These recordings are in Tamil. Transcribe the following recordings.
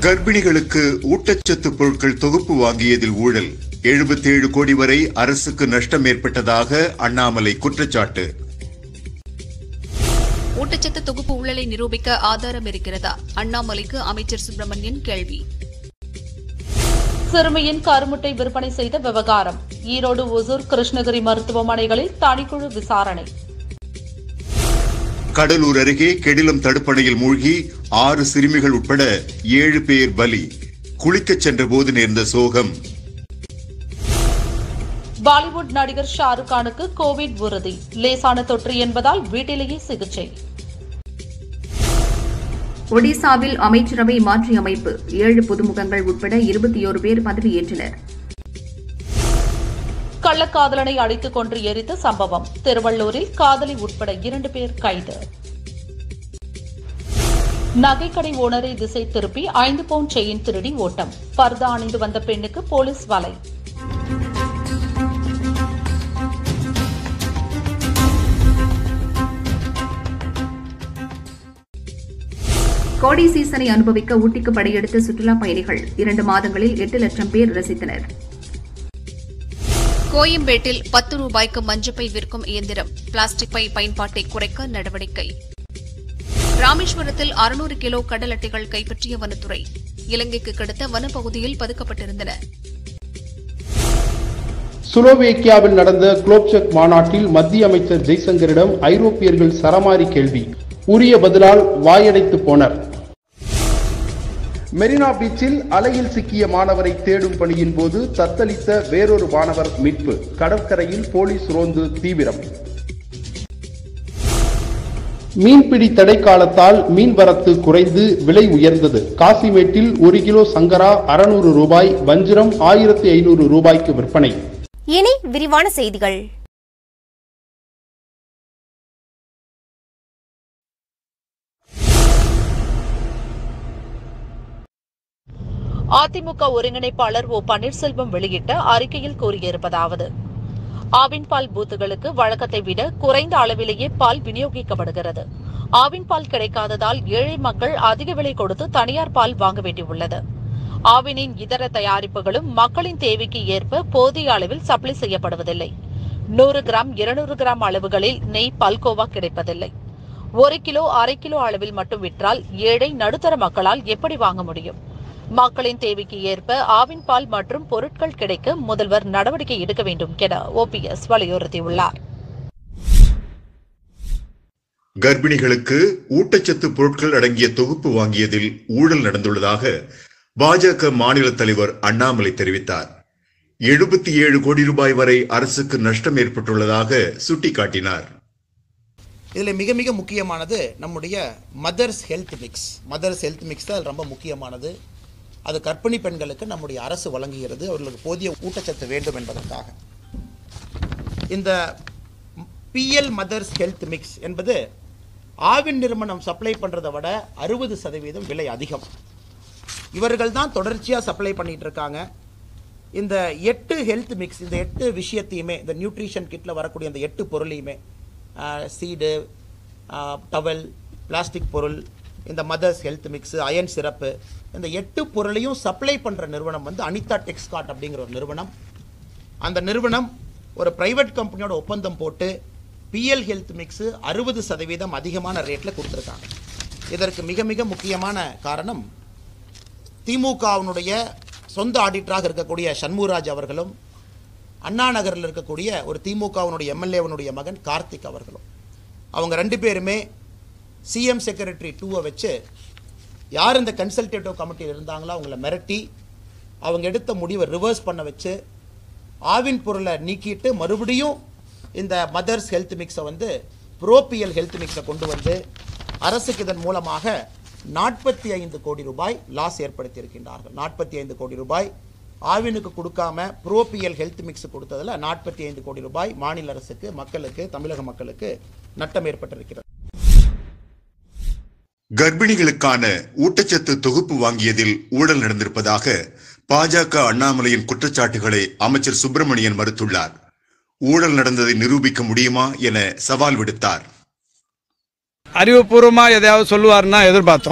கர்ப்பிணிகளுக்கு ஊட்டச்சத்து பொருட்கள் தொகுப்பு வாங்கியதில் ஊழல் 77 கோடி வரை அரசுக்கு நஷ்டம் ஏற்பட்டதாக அண்ணாமலை குற்றச்சாட்டு ஊட்டச்சத்து தொகுப்பு ஊழலை நிரூபிக்க ஆதாரம் இருக்கிறதா அண்ணாமலைக்கு அமைச்சர் சுப்பிரமணியன் கேள்வி சிறுமியின் கருமுட்டை விற்பனை செய்த விவகாரம் ஈரோடு ஒசூர் கிருஷ்ணகிரி மருத்துவமனைகளில் தனிக்குழு விசாரணை கடலூர் அருகே கெடிலம் தடுப்பணையில் மூழ்கி ஆறு சிறுமிகள் உட்பட ஏழு பேர் பலி குளிக்கச் சென்றபோது நேர்ந்த சோகம் பாலிவுட் நடிகர் ஷாருக் கானுக்கு கோவிட் உறுதி லேசான தொற்று என்பதால் வீட்டிலேயே சிகிச்சை ஒடிசாவில் அமைச்சரவை மாற்றியமைப்பு ஏழு புதுமுகங்கள் உட்பட இருபத்தியோரு பேர் பதவியேற்றனர் கள்ளக்காதலனை அடித்துக் கொன்று எரித்த சம்பவம் திருவள்ளூரில் காதலி உட்பட இரண்டு பேர் கைது நகைக்கடை ஓனரை திசை திருப்பி ஐந்து பவுண்ட் செயின் திருடி ஓட்டம் பர்தா அணிந்து வந்த பெண்ணுக்கு போலீஸ் வலை கோடை சீசனை அனுபவிக்க ஊட்டிக்கு படையெடுத்த சுற்றுலாப் பயணிகள் இரண்டு மாதங்களில் எட்டு லட்சம் பேர் ரசித்தனர் கோயம்பேட்டில் பத்து ரூபாய்க்கு மஞ்சப்பை விற்கும் இயந்திரம் பிளாஸ்டிக் பை பயன்பாட்டை குறைக்க நடவடிக்கை ராமேஸ்வரத்தில் அறுநூறு கிலோ கடல் அட்டைகள் கைப்பற்றிய வனத்துறை இலங்கைக்கு கடத்த வனப்பகுதியில் பதுக்கப்பட்டிருந்தன சுலோவேக்கியாவில் நடந்த குளோப்செக் மாநாட்டில் மத்திய அமைச்சர் ஜெய்சங்கரிடம் ஐரோப்பியர்கள் சரமாரி கேள்வி உரிய பதிலால் வாயடைத்து போனர் மெரினா பீச்சில் அலையில் சிக்கிய மாணவரை தேடும் பணியின் போது தத்தளித்த வேறொரு மாணவர் மீட்பு கடற்கரையில் போலீஸ் ரோந்து தீவிரம் மீன்பிடி தடை காலத்தால் மீன் வரத்து குறைந்து விலை உயர்ந்தது காசிமேட்டில் ஒரு கிலோ சங்கரா அறுநூறு ரூபாய் வஞ்சிரம் ஆயிரத்தி ஐநூறு ரூபாய்க்கு விற்பனை இனி விரிவான செய்திகள் அதிமுக ஒருங்கிணைப்பாளர் ஓ பன்னீர்செல்வம் வெளியிட்ட அறிக்கையில் கூறியிருப்பதாவது ஆவின் பால் பூத்துகளுக்கு வழக்கத்தை விட குறைந்த அளவிலேயே பால் விநியோகிக்கப்படுகிறது ஆவின் பால் கிடைக்காததால் ஏழை மக்கள் அதிக விலை கொடுத்து தனியார் பால் வாங்க வேண்டியுள்ளது ஆவினின் இதர தயாரிப்புகளும் மக்களின் தேவைக்கு ஏற்ப போதிய அளவில் சப்ளை செய்யப்படுவதில்லை நூறு கிராம் இருநூறு கிராம் அளவுகளில் நெய் பால்கோவா கிடைப்பதில்லை ஒரு கிலோ அரை கிலோ அளவில் மட்டும் விற்றால் ஏழை நடுத்தர மக்களால் எப்படி வாங்க முடியும் மக்களின் தேவைக்கு ஏற்ப ஆவின் பால் மற்றும் பொருட்கள் கிடைக்க முதல்வர் நடவடிக்கை எடுக்க வேண்டும் என ஓபிஎஸ் வலியுறுத்தியுள்ளார் கர்ப்பிணிகளுக்கு ஊட்டச்சத்து பொருட்கள் அடங்கிய தொகுப்பு வாங்கியதில் ஊழல் நடந்துள்ளதாக பாஜக மாநில தலைவர் அண்ணாமலை தெரிவித்தார் எழுபத்தி ஏழு கோடி ரூபாய் வரை அரசுக்கு நஷ்டம் ஏற்பட்டுள்ளதாக சுட்டிக்காட்டினார் இதில் மிக மிக முக்கியமானது நம்முடைய mother's health mix mother's health mix தான் ரொம்ப முக்கியமானது அது கர்ப்பிணி பெண்களுக்கு நம்முடைய அரசு வழங்குகிறது அவர்களுக்கு போதிய ஊட்டச்சத்து வேண்டும் என்பதற்காக இந்த பிஎல் மதர்ஸ் ஹெல்த் மிக்ஸ் என்பது ஆவின் நிறுவனம் சப்ளை பண்ணுறதை விட அறுபது சதவீதம் விலை அதிகம் இவர்கள் தான் தொடர்ச்சியாக சப்ளை பண்ணிட்டு இருக்காங்க இந்த எட்டு ஹெல்த் மிக்ஸ் இந்த எட்டு விஷயத்தையுமே இந்த நியூட்ரிஷன் கிட்டில் வரக்கூடிய இந்த எட்டு பொருளையுமே சீடு டவல் பிளாஸ்டிக் பொருள் இந்த mother's health mix iron syrup இந்த எட்டு பொருளையும் சப்ளை பண்ணுற நிறுவனம் வந்து அனிதா டெக்ஸ்காட் அப்படிங்கிற ஒரு நிறுவனம் அந்த நிறுவனம் ஒரு பிரைவேட் கம்பெனியோட ஒப்பந்தம் போட்டு பிஎல் ஹெல்த் மிக்ஸு அறுபது சதவீதம் அதிகமான ரேட்டில் கொடுத்துருக்காங்க இதற்கு மிக மிக முக்கியமான காரணம் திமுகவினுடைய சொந்த ஆடிட்டராக இருக்கக்கூடிய சண்முகராஜ் அவர்களும் அண்ணா நகரில் இருக்கக்கூடிய ஒரு திமுகவினுடைய எம்எல்ஏவனுடைய மகன் கார்த்திக் அவர்களும் அவங்க ரெண்டு பேருமே சிஎம் செக்ரட்டரி டூவை வச்சு யார் இந்த கன்சல்டேட்டிவ் கமிட்டியில் இருந்தாங்களோ அவங்கள மிரட்டி அவங்க எடுத்த முடிவை ரிவர்ஸ் பண்ண வச்சு ஆவின் பொருளை நீக்கிட்டு மறுபடியும் இந்த மதர்ஸ் ஹெல்த் மிக்ஸை வந்து ப்ரோபியல் ஹெல்த் மிக்ஸை கொண்டு வந்து அரசுக்கு இதன் மூலமாக நாற்பத்தி ஐந்து கோடி ரூபாய் லாஸ் ஏற்படுத்தி இருக்கின்றார்கள் நாற்பத்தி ஐந்து கோடி ரூபாய் ஆவினுக்கு கொடுக்காம ப்ரோபியல் ஹெல்த் மிக்ஸ் கொடுத்ததில் நாற்பத்தி ஐந்து கோடி ரூபாய் மாநில அரசுக்கு மக்களுக்கு தமிழக மக்களுக்கு நட்டம் ஏற்பட்டிருக்கிறது கர்ப்பிணிகளுக்கான ஊட்டச்சத்து தொகுப்பு வாங்கியதில் ஊழல் நடந்திருப்பதாக பாஜக அண்ணாமலையின் குற்றச்சாட்டுகளை அமைச்சர் சுப்பிரமணியன் மறுத்துள்ளார் ஊழல் நடந்ததை நிரூபிக்க முடியுமா என சவால் விடுத்தார் அறிவுபூர்வமாக எதையாவது சொல்லுவாருன்னா எதிர்பார்த்தோம்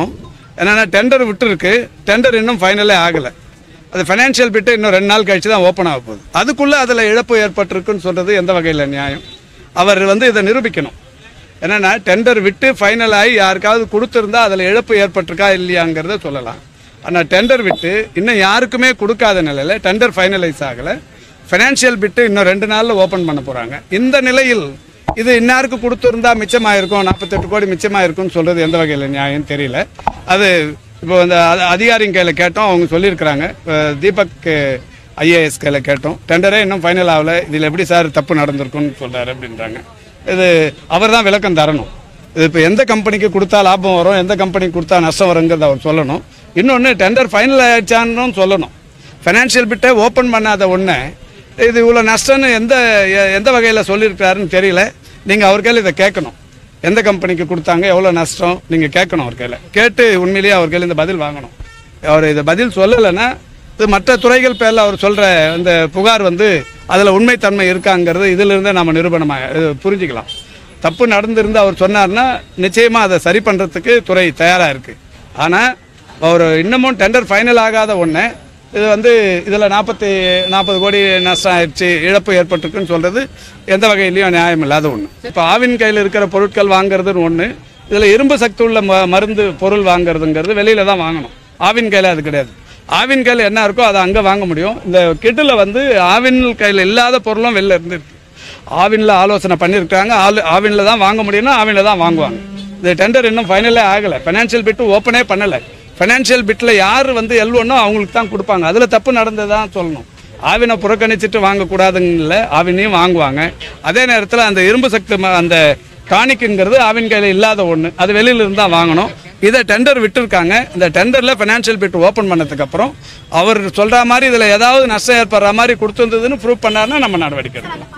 என்னென்னா டெண்டர் விட்டுருக்கு டெண்டர் இன்னும் ஃபைனலே ஆகலை அது ஃபைனான்ஷியல் பிட்டு இன்னும் ரெண்டு நாள் கழிச்சு தான் ஓப்பன் ஆக போகுது அதுக்குள்ளே அதில் இழப்பு ஏற்பட்டிருக்குன்னு சொல்கிறது எந்த வகையில் நியாயம் அவர் வந்து இதை நிரூபிக்கணும் என்னென்னா டெண்டர் விட்டு ஃபைனல் ஆகி யாருக்காவது கொடுத்துருந்தா அதில் இழப்பு ஏற்பட்டிருக்கா இல்லையாங்கிறத சொல்லலாம் ஆனால் டெண்டர் விட்டு இன்னும் யாருக்குமே கொடுக்காத நிலையில் டெண்டர் ஃபைனலைஸ் ஆகலை ஃபைனான்ஷியல் பிட்டு இன்னும் ரெண்டு நாளில் ஓப்பன் பண்ண போகிறாங்க இந்த நிலையில் இது இன்னாருக்கு கொடுத்துருந்தா மிச்சமாயிருக்கும் நாற்பத்தெட்டு கோடி மிச்சமாயிருக்கும்னு சொல்கிறது எந்த வகையில் நியாயம் தெரியல அது இப்போ அந்த அ- அதிகாரிங்க கையில் கேட்டோம் அவங்க சொல்லியிருக்கிறாங்க இப்போ தீபக் ஐஏஎஸ் கையில் கேட்டோம் டெண்டரே இன்னும் ஃபைனல் ஆகலை இதில் எப்படி சார் தப்பு நடந்திருக்குன்னு சொல்கிறாரு அப்படின்றாங்க இது அவர் தான் விளக்கம் தரணும் இது இப்போ எந்த கம்பெனிக்கு கொடுத்தா லாபம் வரும் எந்த கம்பெனிக்கு கொடுத்தா நஷ்டம் வருங்கிறத அவர் சொல்லணும் இன்னொன்று டெண்டர் ஃபைனல் ஆயிடுச்சான்னு சொல்லணும் ஃபைனான்ஷியல் பிட்டை ஓப்பன் பண்ணாத ஒன்று இது இவ்வளோ நஷ்டம்னு எந்த எ- எந்த வகையில் சொல்லியிருக்காருன்னு தெரியல நீங்கள் அவர் கையில் இதை கேட்கணும் எந்த கம்பெனிக்கு கொடுத்தாங்க எவ்வளோ நஷ்டம் நீங்கள் கேட்கணும் அவர் கையில் கேட்டு உண்மையிலேயே அவர் கையில் இந்த பதில் வாங்கணும் அவர் இதை பதில் சொல்லலைன்னா இது மற்ற துறைகள் பேரில் அவர் சொல்கிற அந்த புகார் வந்து அதில் உண்மைத்தன்மை இருக்காங்கிறது இதிலிருந்தே நம்ம நிரூபணமாக இது புரிஞ்சுக்கலாம் தப்பு நடந்திருந்து அவர் சொன்னார்னா நிச்சயமாக அதை சரி பண்ணுறதுக்கு துறை தயாராக இருக்குது ஆனால் அவர் இன்னமும் டெண்டர் ஃபைனல் ஆகாத ஒன்று இது வந்து இதில் நாற்பத்தி நாற்பது கோடி நஷ்டம் ஆயிடுச்சு இழப்பு ஏற்பட்டிருக்குன்னு சொல்கிறது எந்த வகையிலையும் நியாயம் இல்லாத ஒன்று இப்போ ஆவின் கையில் இருக்கிற பொருட்கள் வாங்குறதுன்னு ஒன்று இதில் இரும்பு சக்தி உள்ள ம மருந்து பொருள் வாங்குறதுங்கிறது வெளியில தான் வாங்கணும் ஆவின் கையில் அது கிடையாது ஆவின் கையில் என்ன இருக்கோ அதை அங்கே வாங்க முடியும் இந்த கிட்டில் வந்து ஆவின் கையில் இல்லாத பொருளும் வெளில இருந்து இருக்கு ஆவினில் ஆலோசனை பண்ணியிருக்காங்க ஆல் ஆவினில் தான் வாங்க முடியும்னா ஆவினில் தான் வாங்குவாங்க இந்த டெண்டர் இன்னும் ஃபைனலே ஆகலை ஃபைனான்ஷியல் பிட்டு ஓப்பனே பண்ணலை ஃபைனான்ஷியல் பிட்டில் யார் வந்து எல் ஒன்றோ அவங்களுக்கு தான் கொடுப்பாங்க அதில் தப்பு நடந்ததான் சொல்லணும் ஆவினை புறக்கணிச்சிட்டு வாங்கக்கூடாதுன்னு இல்லை ஆவினையும் வாங்குவாங்க அதே நேரத்தில் அந்த இரும்பு சக்தி ம- அந்த டானிக்குங்கிறது ஆவின் கையில் இல்லாத ஒன்று அது வெளியில இருந்து தான் வாங்கணும் இதை டெண்டர் விட்டுருக்காங்க இந்த டெண்டரில் ஃபைனான்ஷியல் பிட் ஓப்பன் பண்ணதுக்கப்புறம் அவர் சொல்கிற மாதிரி இதில் ஏதாவது நஷ்டம் ஏற்படுற மாதிரி கொடுத்துருந்ததுன்னு ப்ரூவ் பண்ணாருன்னா நம்ம நடவடிக்கை எடுக்கலாம்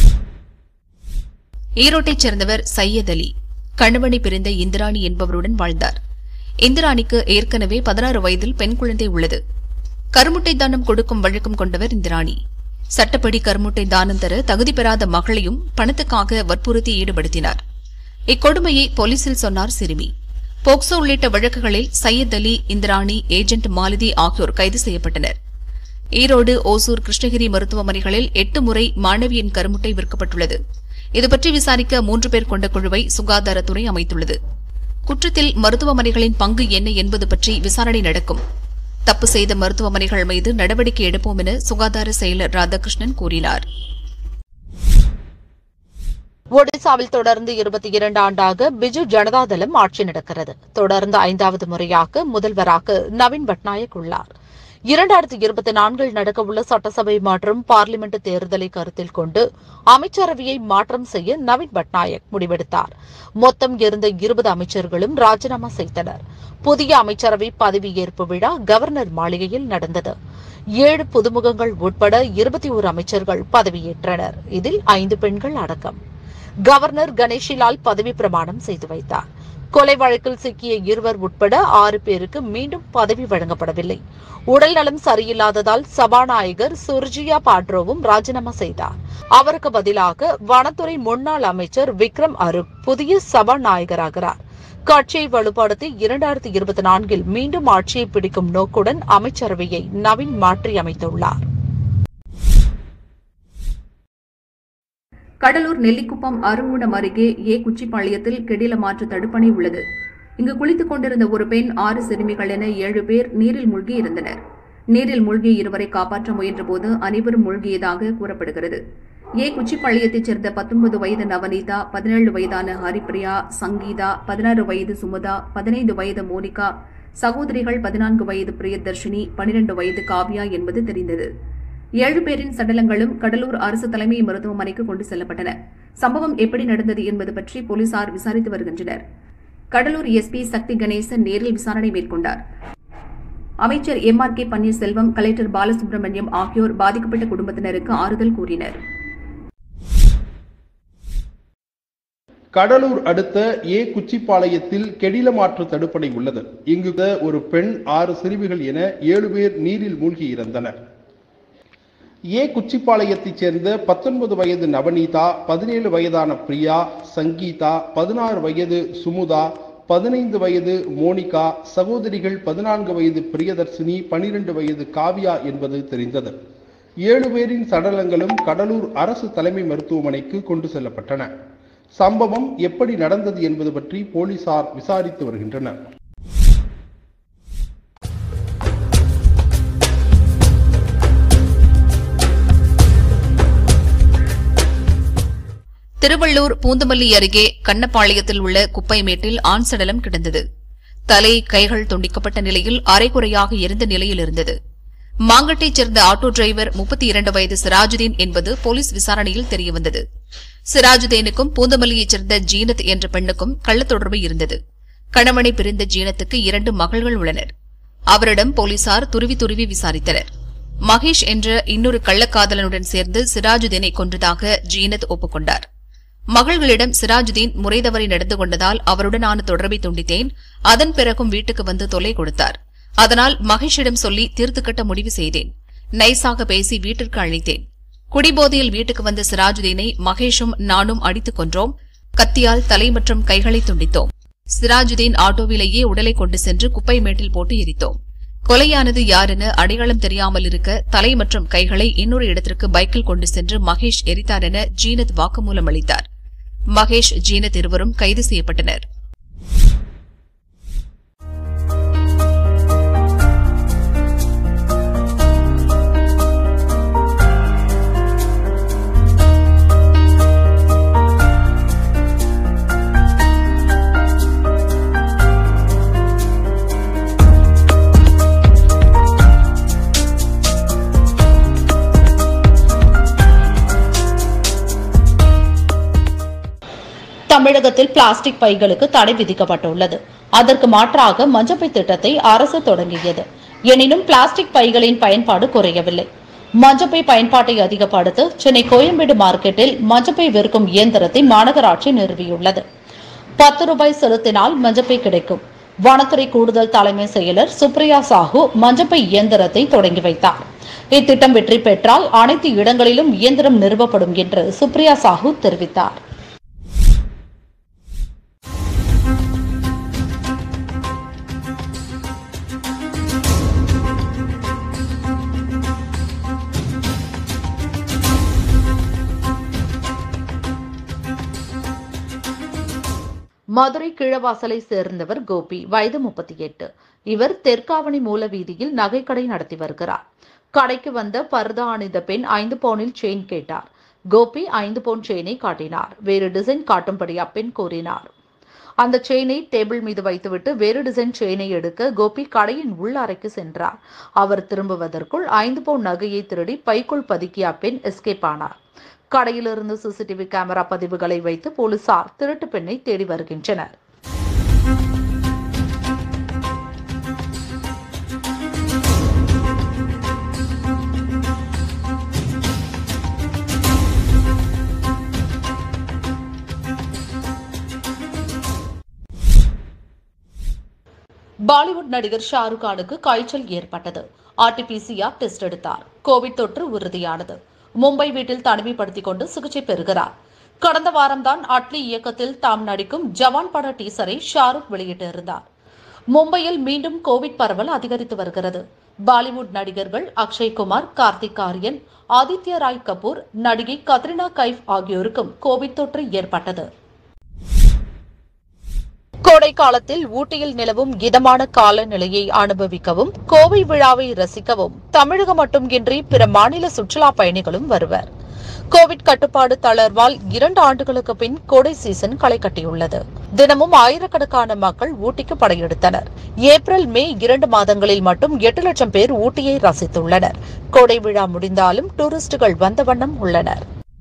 ஈரோட்டைச் சேர்ந்தவர் சையத் அலி கணவனை பிரிந்த இந்திராணி என்பவருடன் வாழ்ந்தார் இந்திராணிக்கு ஏற்கனவே பதினாறு வயதில் பெண் குழந்தை உள்ளது கருமுட்டை தானம் கொடுக்கும் வழக்கம் கொண்டவர் இந்திராணி சட்டப்படி கருமுட்டை தானம் தர தகுதி பெறாத மகளையும் பணத்துக்காக வற்புறுத்தி ஈடுபடுத்தினார் இக்கொடுமையை போலீசில் சொன்னார் சிறுமி போக்சோ உள்ளிட்ட வழக்குகளில் சையத் அலி இந்திராணி ஏஜென்ட் மாலதி ஆகியோர் கைது செய்யப்பட்டனர் ஈரோடு ஓசூர் கிருஷ்ணகிரி மருத்துவமனைகளில் எட்டு முறை மாணவியின் கருமுட்டை விற்கப்பட்டுள்ளது இதுபற்றி விசாரிக்க மூன்று பேர் கொண்ட குழுவை சுகாதாரத்துறை அமைத்துள்ளது குற்றத்தில் மருத்துவமனைகளின் பங்கு என்ன என்பது பற்றி விசாரணை நடக்கும் தப்பு செய்த மருத்துவமனைகள் மீது நடவடிக்கை எடுப்போம் என சுகாதார செயலர் ராதாகிருஷ்ணன் கூறினார் ஒடிசாவில் தொடர்ந்து இருபத்தி இரண்டு ஆண்டாக பிஜு ஜனதாதளம் ஆட்சி நடக்கிறது தொடர்ந்து ஐந்தாவது முறையாக முதல்வராக நவீன் பட்நாயக் உள்ளார் இரண்டாயிரத்தி இருபத்தி நான்கில் நடக்கவுள்ள சட்டசபை மற்றும் பார்லிமெண்ட் தேர்தலை கருத்தில் கொண்டு அமைச்சரவையை மாற்றம் செய்ய நவீன் பட்நாயக் முடிவெடுத்தார் மொத்தம் இருந்த இருபது அமைச்சர்களும் ராஜினாமா செய்தனர் புதிய அமைச்சரவை பதவியேற்பு விழா கவர்னர் மாளிகையில் நடந்தது ஏழு புதுமுகங்கள் உட்பட இருபத்தி ஒரு அமைச்சர்கள் பதவியேற்றனர் இதில் ஐந்து பெண்கள் அடக்கம் கவர்னர் கணேஷிலால் பதவி பிரமாணம் செய்து வைத்தார் கொலை வழக்கில் சிக்கிய இருவர் உட்பட ஆறு பேருக்கு மீண்டும் பதவி வழங்கப்படவில்லை உடல் நலம் சரியில்லாததால் சபாநாயகர் சுர்ஜியா பாட்ரோவும் ராஜினாமா செய்தார் அவருக்கு பதிலாக வனத்துறை முன்னாள் அமைச்சர் விக்ரம் அருக் புதிய சபாநாயகராகிறார் கட்சியை வலுப்படுத்தி இரண்டாயிரத்தி இருபத்தி நான்கில் மீண்டும் ஆட்சியை பிடிக்கும் நோக்குடன் அமைச்சரவையை நவீன் மாற்றி அமைத்துள்ளார் கடலூர் நெல்லிக்குப்பம் அருங்குடம் அருகே ஏ குச்சிப்பாளையத்தில் கெடில மாற்று தடுப்பணை உள்ளது இங்கு குளித்துக் கொண்டிருந்த ஒரு பெண் ஆறு சிறுமிகள் என ஏழு பேர் நீரில் மூழ்கி இருந்தனர் நீரில் மூழ்கிய இருவரை காப்பாற்ற முயன்றபோது அனைவரும் மூழ்கியதாக கூறப்படுகிறது ஏ குச்சிப்பாளையத்தைச் சேர்ந்த பத்தொன்பது வயது நவநீதா பதினேழு வயதான ஹரிப்பிரியா சங்கீதா பதினாறு வயது சுமதா பதினைந்து வயது மோனிகா சகோதரிகள் பதினான்கு வயது பிரியதர்ஷினி பனிரெண்டு வயது காவ்யா என்பது தெரிந்தது ஏழு பேரின் சடலங்களும் கடலூர் அரசு தலைமை மருத்துவமனைக்கு கொண்டு செல்லப்பட்டன சம்பவம் எப்படி நடந்தது என்பது பற்றி போலீசார் விசாரித்து வருகின்றனர் கடலூர் எஸ்பி சக்தி கணேசன் நேரில் விசாரணை மேற்கொண்டார் அமைச்சர் M R K Panneerselvam collector Balasubramaniam ஆகியோர் பாதிக்கப்பட்ட குடும்பத்தினருக்கு ஆறுதல் கூறினர் கடலூர் அடுத்த ஏ குச்சிப்பாளையத்தில் கெடில மாற்று தடுப்பணை உள்ளது இங்கு ஒரு பெண் ஆறு சிறுமிகள் என ஏழு பேர் நீரில் மூழ்கி இறந்தனர் ஏ குச்சிப்பாளையத்தைச் சேர்ந்த பத்தொன்பது வயது நவநீதா பதினேழு வயதான பிரியா சங்கீதா பதினாறு வயது சுமுதா பதினைந்து வயது மோனிகா சகோதரிகள் பதினான்கு வயது பிரியதர்சினி பனிரெண்டு வயது காவியா என்பது தெரிந்தது ஏழு பேரின் சடலங்களும் கடலூர் அரசு தலைமை மருத்துவமனைக்கு கொண்டு செல்லப்பட்டன சம்பவம் எப்படி நடந்தது என்பது பற்றி போலீசார் விசாரித்து வருகின்றனர் திருவள்ளூர் பூந்தமல்லி அருகே கண்ணப்பாளையத்தில் உள்ள குப்பை மேட்டில் ஆண் சடலம் கிடந்தது தலை கைகள் துண்டிக்கப்பட்ட நிலையில் அரைகுறையாக எரிந்த நிலையில் இருந்தது மாங்கட்டைச் சேர்ந்த ஆட்டோ டிரைவர் முப்பத்தி இரண்டு வயது சிராஜுதீன் என்பது போலீஸ் விசாரணையில் தெரியவந்தது சிராஜுதீனுக்கும் பூந்தமல்லியைச் சேர்ந்த ஜீனத் என்ற பெண்ணுக்கும் கள்ளத் தொடர்பு இருந்தது கணவனை பிரிந்த ஜீனத்துக்கு இரண்டு மகள்கள் உள்ளனர் அவரிடம் போலீசார் துருவி துருவி விசாரித்தனர் மகேஷ் என்ற இன்னொரு கள்ளக்காதலனுடன் சேர்ந்து சிராஜுதீனை கொன்றதாக ஜீனத் ஒப்புக்கொண்டார் மகள்களிடம் சிராஜுதீன் முறை தவறி நடந்து கொண்டதால் அவருடனான தொடர்பை துண்டித்தேன் அதன் பிறகும் வீட்டுக்கு வந்து தொல்லை கொடுத்தார் அதனால் மகேஷிடம் சொல்லி தீர்த்து கட்ட முடிவு செய்தேன் நைஸாக பேசி வீட்டிற்கு அழைத்தேன் குடிபோதையில் வீட்டுக்கு வந்த சிராஜுதீனை மகேஷும் நானும் அடித்துக் கொன்றோம் கத்தியால் தலை மற்றும் கைகளை துண்டித்தோம் சிராஜுதீன் ஆட்டோவிலேயே உடலை கொண்டு சென்று குப்பை மேட்டில் போட்டு எரித்தோம் கொலையானது யாரென அடையாளம் தெரியாமல் இருக்க தலை மற்றும் கைகளை இன்னொரு இடத்திற்கு பைக்கில் கொண்டு சென்று மகேஷ் எரித்தார் என ஜீனத் வாக்குமூலம் அளித்தார் மகேஷ் ஜீனத் இருவரும் கைது செய்யப்பட்டனர் தமிழகத்தில் பிளாஸ்டிக் பைகளுக்கு தடை விதிக்கப்பட்டுள்ளது அதற்கு மாற்றாக மஞ்சப்பை திட்டத்தை அரசு தொடங்கியது எனினும் பிளாஸ்டிக் பைகளின் பயன்பாடு குறையவில்லை மஞ்சப்பை பயன்பாட்டை அதிகப்படுத்த சென்னை கோயம்பேடு மார்க்கெட்டில் மஞ்சப்பை விற்கும் இயந்திரத்தை மாநகராட்சி நிறுவியுள்ளது பத்து ரூபாய் செலுத்தினால் மஞ்சப்பை கிடைக்கும் வனத்துறை கூடுதல் தலைமை செயலர் சுப்ரியா சாஹூ மஞ்சப்பை இயந்திரத்தை தொடங்கி வைத்தார் இத்திட்டம் வெற்றி பெற்றால் அனைத்து இடங்களிலும் இயந்திரம் நிறுவப்படும் என்று சுப்ரியா சாஹூ தெரிவித்தார் மதுரை கிழவாசலை சேர்ந்தவர் கோபி வயது முப்பத்தி எட்டு இவர் தெற்காவணி மூல வீதியில் நகைக்கடை நடத்தி வருகிறார் கடைக்கு வந்த பர்தா அணிந்த பெண் ஐந்து பவுனில் செயின் கேட்டார் கோபி ஐந்து பவுன் செயினை காட்டினார் வேறு டிசைன் காட்டும்படி அப்பெண் கூறினார் அந்த செயினை டேபிள் மீது வைத்துவிட்டு வேறு டிசைன் செயினை எடுக்க கோபி கடையின் உள் அறைக்கு சென்றார் அவர் திரும்புவதற்குள் ஐந்து பவுன் நகையை திருடி பைக்குள் பதுக்கிய அப்பெண் எஸ்கேப் ஆனார் கடையிலிருந்து சிசிடிவி கேமரா பதிவுகளை வைத்து போலீசார் திருட்டு பெண்ணை தேடி வருகின்றனர் பாலிவுட் நடிகர் ஷாருக் கானுக்கு காய்ச்சல் ஏற்பட்டது ஆர்டிபிசிஆர் டெஸ்ட் எடுத்தார் கோவிட் தொற்று உறுதியானது மும்பை வீட்டில் தனிமைப்படுத்திக் கொண்டு சிகிச்சை பெறுகிறார் கடந்த வாரம்தான் அட்லி இயக்கத்தில் தாம் நடிக்கும் ஜவான் பட டீசரை ஷாருக் வெளியிட்டிருந்தார் மும்பையில் மீண்டும் கோவிட் பரவல் அதிகரித்து வருகிறது பாலிவுட் நடிகர்கள் அக்ஷய்குமார் கார்த்திக் ஆரியன் ஆதித்ய ராய் கபூர் நடிகை கத்ரினா கைஃப் ஆகியோருக்கும் கோவிட் தொற்று ஏற்பட்டது கோடை காலத்தில் ஊட்டியில் நிலவும் இதமான காலநிலையை அனுபவிக்கவும் கோவை விழாவை ரசிக்கவும் தமிழகம் மட்டுமின்றி பிற மாநில சுற்றுலா பயணிகளும் வருவர் கோவிட் கட்டுப்பாடு தளர்வால் இரண்டு ஆண்டுகளுக்கு பின் கோடை சீசன் களை கட்டியுள்ளது தினமும் ஆயிரக்கணக்கான மக்கள் ஊட்டிக்கு படையெடுத்தனர் ஏப்ரல் மே இரண்டு மாதங்களில் மட்டும் எட்டு லட்சம் பேர் ஊட்டியை ரசித்துள்ளனர் கோடை விழா முடிந்தாலும் டூரிஸ்டுகள் வந்த வண்ணம் உள்ளனர்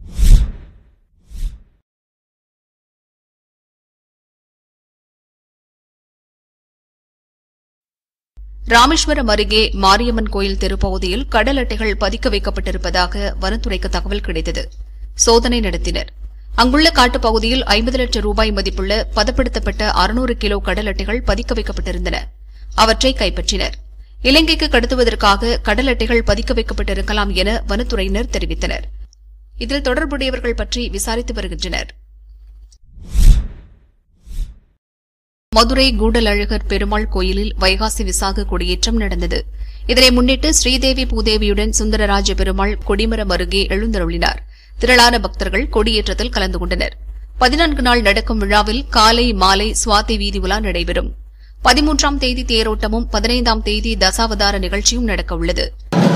ராமேஸ்வரம் அருகே மாரியம்மன் கோயில் தெருப்பகுதியில் கடல் அட்டைகள் பதிக்க வைக்கப்பட்டிருப்பதாக வனத்துறைக்கு தகவல் கிடைத்தது சோதனை நடத்தினர் அங்குள்ள காட்டுப்பகுதியில் ஐம்பது லட்சம் ரூபாய் மதிப்புள்ள பதப்படுத்தப்பட்ட அறுநூறு கிலோ கடல் அட்டைகள் பதிக்க வைக்கப்பட்டிருந்தன அவற்றை கைப்பற்றினர் இலங்கைக்கு கடத்துவதற்காக கடல் அட்டைகள் பதிக்க வைக்கப்பட்டிருக்கலாம் என வனத்துறையினர் தெரிவித்தனர் இதில் தொடர்புடையவர்கள் பற்றி விசாரித்து வருகின்றனர் மதுரை கூடலழகர் பெருமாள் கோயிலில் வைகாசி விசாக கொடியேற்றம் நடந்தது இதனை முன்னிட்டு ஸ்ரீதேவி பூதேவியுடன் சுந்தரராஜ பெருமாள் கொடிமரம் அருகே எழுந்தருளினார் திரளான பக்தர்கள் கொடியேற்றத்தில் கலந்து கொண்டனர் பதினான்கு நாள் நடக்கும் விழாவில் காலை மாலை சுவாதி வீதி உலா நடைபெறும் பதிமூன்றாம் தேதி தேரோட்டமும் பதினைந்தாம் தேதி தசாவதார நிகழ்ச்சியும் நடக்கவுள்ளது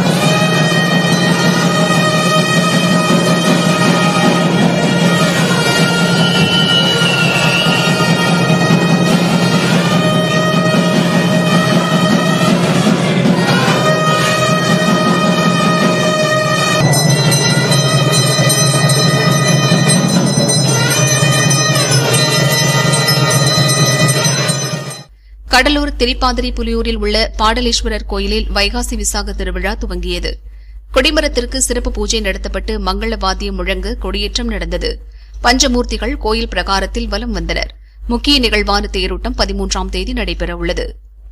கடலூர் திரிப்பாதிரி புலியூரில் உள்ள பாடலேஸ்வரர் கோயிலில் வைகாசி விசாக திருவிழா துவங்கியது கொடிமரத்திற்கு சிறப்பு பூஜை நடத்தப்பட்டு மங்கள வாத்தியம் முழங்க கொடியேற்றம் நடந்தது பஞ்சமூர்த்திகள் கோயில் பிரகாரத்தில் வலம் வந்தனர் முக்கிய நிகழ்வான தேரோட்டம் பதிமூன்றாம் தேதி நடைபெறவுள்ளது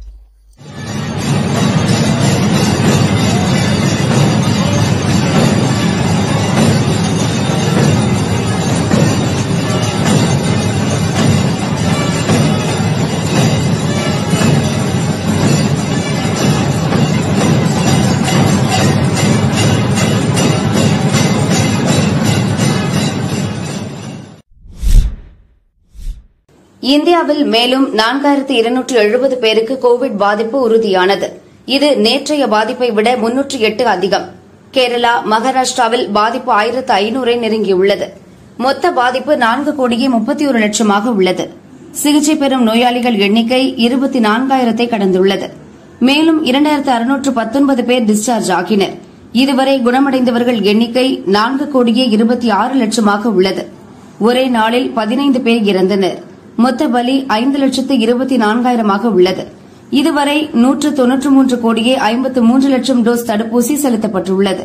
இந்தியாவில் மேலும் நான்காயிரத்து இருநூற்று எழுபது பேருக்கு கோவிட் பாதிப்பு உறுதியானது இது நேற்றைய பாதிப்பை விட முன்னூற்று எட்டு அதிகம் கேரளா மகாராஷ்டிராவில் பாதிப்பு ஆயிரத்து ஐநூறை நெருங்கியுள்ளது மொத்த பாதிப்பு நான்கு கோடியே முப்பத்தி ஒரு லட்சமாக உள்ளது சிகிச்சை பெறும் நோயாளிகள் எண்ணிக்கை இருபத்தி நான்காயிரத்தை கடந்துள்ளது மேலும் இரண்டாயிரத்து அறுநூற்று பத்தொன்பது பேர் டிஸ்சார்ஜ் ஆகினர் இதுவரை குணமடைந்தவர்கள் எண்ணிக்கை நான்கு கோடியே இருபத்தி ஆறு லட்சமாக உள்ளது ஒரே நாளில் பதினைந்து பேர் இறந்தனர் மொத்த பலி ஐந்து லட்சத்து இருபத்தி நான்காயிரமாக உள்ளது இதுவரை நூற்று தொன்னூற்று மூன்று கோடியே ஐம்பத்து மூன்று லட்சம் டோஸ் தடுப்பூசி செலுத்தப்பட்டுள்ளது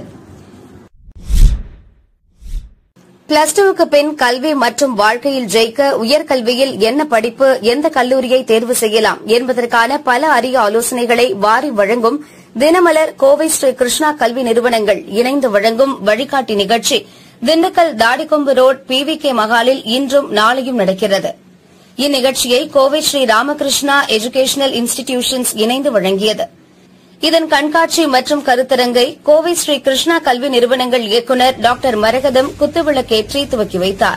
பிளஸ் டூவுக்கு பின் கல்வி மற்றும் வாழ்க்கையில் ஜெயிக்க உயர்கல்வியில் என்ன படிப்பு எந்த கல்லூரியை தேர்வு செய்யலாம் என்பதற்கான பல அரிய ஆலோசனைகளை வாரி வழங்கும் தினமலர் கோவை ஸ்ரீ கிருஷ்ணா கல்வி நிறுவனங்கள் இணைந்து வழங்கும் வழிகாட்டி நிகழ்ச்சி Dindigul Thadikombu road P V K மகாலில் இன்றும் நாளையும் நடக்கிறது இந்நிகழ்ச்சியை கோவை ஸ்ரீ ராமகிருஷ்ணா எஜுகேஷனல் இன்ஸ்டிடியூஷன்ஸ் இணைந்து வழங்கியது இதன் கண்காட்சி மற்றும் கருத்தரங்கை கோவை ஸ்ரீ கிருஷ்ணா கல்வி நிறுவனங்கள் இயக்குநர் டாக்டர் மரகதம் குத்துவிளக்கேற்றி துவக்கி வைத்தார்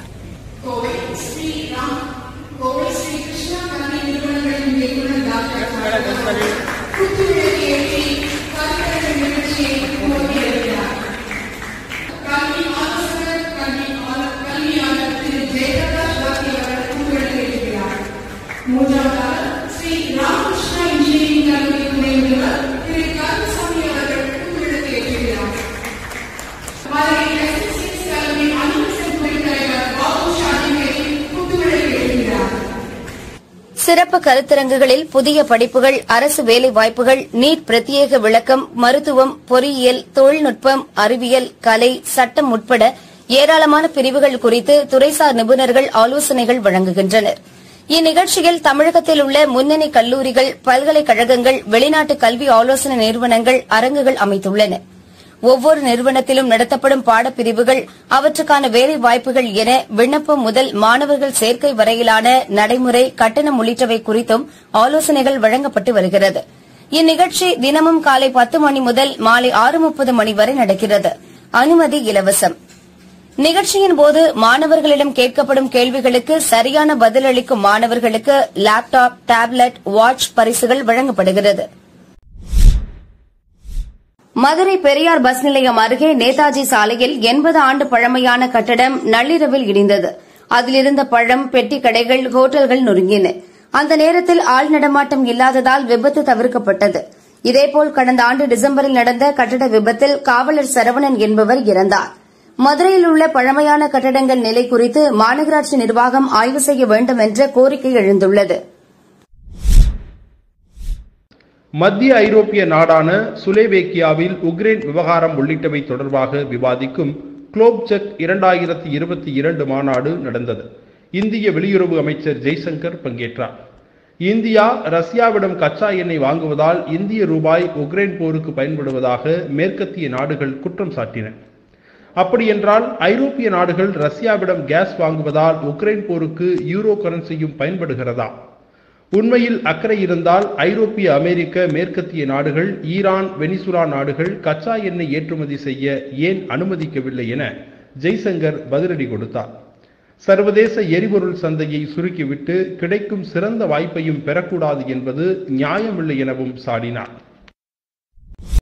சிறப்பு கருத்தரங்குகளில் புதிய படிப்புகள் அரசு வேலை வாய்ப்புகள் நீட் பிரத்யேக விளக்கம் மருத்துவம் பொறியியல் தொழில்நுட்பம் அறிவியல் கலை சட்டம் உட்பட ஏராளமான பிரிவுகள் குறித்து துறைசார் நிபுணர்கள் ஆலோசனைகள் வழங்குகின்றனர் இந்நிகழ்ச்சியில் தமிழகத்தில் உள்ள முன்னணி கல்லூரிகள் பல்கலைக்கழகங்கள் வெளிநாட்டு கல்வி ஆலோசனை நிறுவனங்கள் அரங்குகள் அமைத்துள்ளன ஒவ்வொரு நிறுவனத்திலும் நடத்தப்படும் பாடப்பிரிவுகள் அவற்றுக்கான வேலை வாய்ப்புகள் என விண்ணப்பம் முதல் மாணவர்கள் சேர்க்கை வரையிலான நடைமுறை கட்டணம் உள்ளிட்டவை குறித்தும் ஆலோசனைகள் வழங்கப்பட்டு வருகிறது இந்நிகழ்ச்சி தினமும் காலை பத்து மணி முதல் மாலை ஆறு முப்பது மணி வரை நடக்கிறது அனுமதி இலவசம் நிகழ்ச்சியின் போது மாணவர்களிடம் கேட்கப்படும் கேள்விகளுக்கு சரியான பதிலளிக்கும் மாணவர்களுக்கு லேப்டாப் டேப்லெட் வாட்ச் பரிசுகள் வழங்கப்படுகிறது மதுரை பெரியார் பஸ் நிலையம் அருகே நேதாஜி சாலையில் எண்பது ஆண்டு பழமையான கட்டடம் நள்ளிரவில் இடிந்தது அதிலிருந்த பழம் பெட்டி கடைகள் ஹோட்டல்கள் நொறுங்கின அந்த நேரத்தில் ஆள் நடமாட்டம் இல்லாததால் விபத்து தவிர்க்கப்பட்டது இதேபோல் கடந்த ஆண்டு டிசம்பரில் நடந்த கட்டட விபத்தில் காவலர் சரவணன் என்பவர் இறந்தார் மதுரையில் உள்ள பழமையான கட்டடங்கள் நிலை குறித்து மாநகராட்சி நிர்வாகம் ஆய்வு செய்ய வேண்டும் என்ற கோரிக்கை எழுந்துள்ளது மத்திய ஐரோப்பிய நாடான சுலேவேக்கியாவில் உக்ரைன் விவகாரம் உள்ளிட்டவை தொடர்பாக விவாதிக்கும் குளோப்செக் இரண்டாயிரத்தி இருபத்தி இரண்டு மாநாடு நடந்தது இந்திய வெளியுறவு அமைச்சர் ஜெய்சங்கர் பங்கேற்றார் இந்தியா ரஷ்யாவிடம் கச்சா எண்ணெய் வாங்குவதால் இந்திய ரூபாய் உக்ரைன் போருக்கு பயன்படுவதாக மேற்கத்திய நாடுகள் குற்றம் சாட்டின அப்படியென்றால் ஐரோப்பிய நாடுகள் ரஷ்யாவிடம் கேஸ் வாங்குவதால் உக்ரைன் போருக்கு யூரோ கரன்சியும் பயன்படுகிறதா உண்மையில் அக்கறை இருந்தால் ஐரோப்பிய அமெரிக்க மேற்கத்திய நாடுகள் ஈரான் வெனிசுலா நாடுகள் கச்சா எண்ணெய் ஏற்றுமதி செய்ய ஏன் அனுமதிக்கவில்லை என ஜெய்சங்கர் பதிலடி கொடுத்தார் சர்வதேச எரிபொருள் சந்தையை சுருக்கிவிட்டு கிடைக்கும் சிறந்த வாய்ப்பையும் பெறக்கூடாது என்பது நியாயமில்லை எனவும் சாடினார்